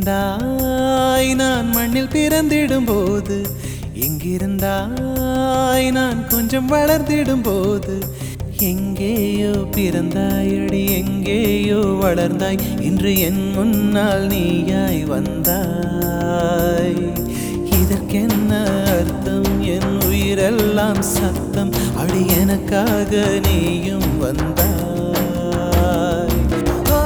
எங்கிருந்தாய் நான் மண்ணில் பிறந்திடும் போது எங்கிருந்தாய் நான் கொஞ்சம் வளர்ந்திடும் போது எங்கேயோ பிறந்தாயடி எங்கேயோ வளர்ந்தாய் இன்று என் முன்னால் நீயாய் வந்தாய் இதற்கென்ன அர்த்தம் என் உயிரெல்லாம் சத்தம் அடி எனக்காக நீயும் வந்தாய் ஓ,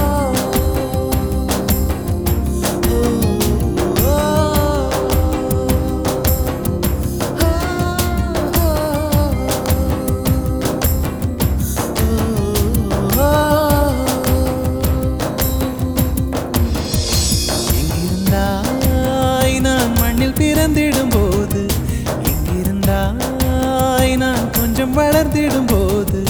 ஓ, எங்கிருந்தாய் நான் மண்ணில் பிறந்திடும் போது எங்கிருந்தாய் நான் கொஞ்சம் வளர்ந்திடும் போது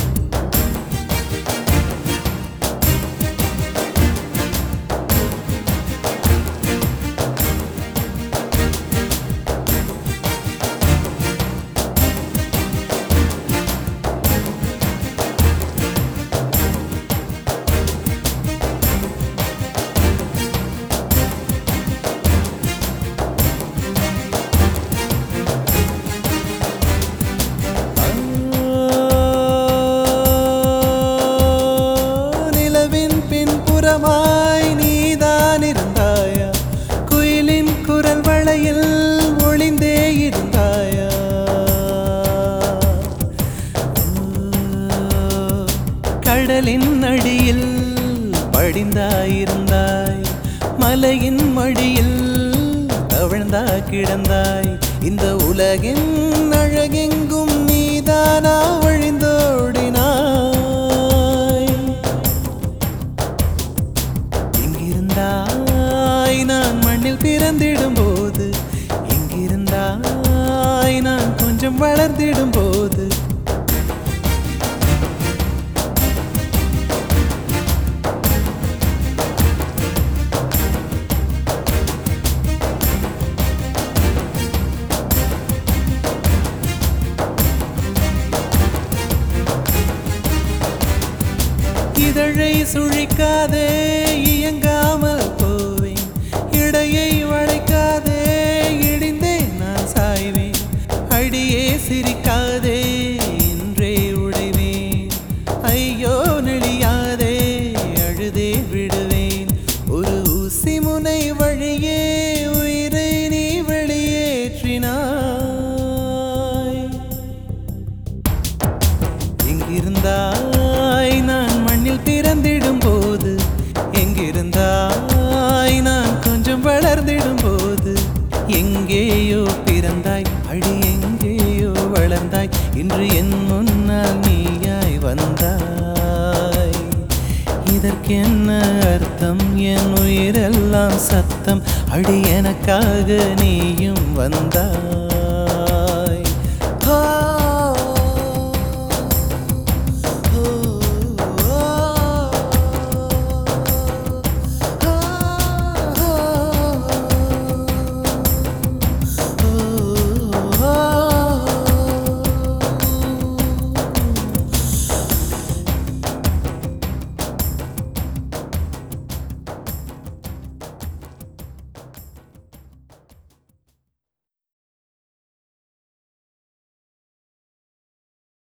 நிலவின் பின்புறமாய் நீதான் இருந்தாயா குயிலின் குரல் வளையில் ஒளிந்தே இருந்தாயா கடலின் அடியில் படிந்தாயிருந்தாய் மலையின் மடியில் தவழ்ந்தா கிடந்தாய் இந்த உலகின் அழகெங்கும் நீதானா வழிந்தோடினாய் எங்கிருந்தாய் நான் மண்ணில் பிறந்திடும் போது எங்கிருந்தாய் நான் கொஞ்சம் வளர்ந்திடும் போது இதழை சுழிக்காதே இயங்காமல் போவேன் இடையை வளைக்காதே இடிந்தே நான் சாய்வேன் அடியே சிரிக்காதே இன்றே உடைவேன் ஐயோ நெளியாதே அழுதே விடுவேன் ஒரு ஊசி முனை வழியே உயிரை நீ வெளியேற்றினாய் எங்கிருந்தாய் நான் மண்ணில் பிறந்திடும் போது எங்கிருந்தாய் நான் கொஞ்சம் வளர்ந்திடும் போது எங்கேயோ பிறந்தாய் அடி எங்கேயோ வளர்ந்தாய் இன்று என் முன்னால் நீயாய் வந்தாய் இதற்கென்ன அர்த்தம் என் உயிரெல்லாம் சத்தம் அடி எனக்காக நீயும் வந்தாய்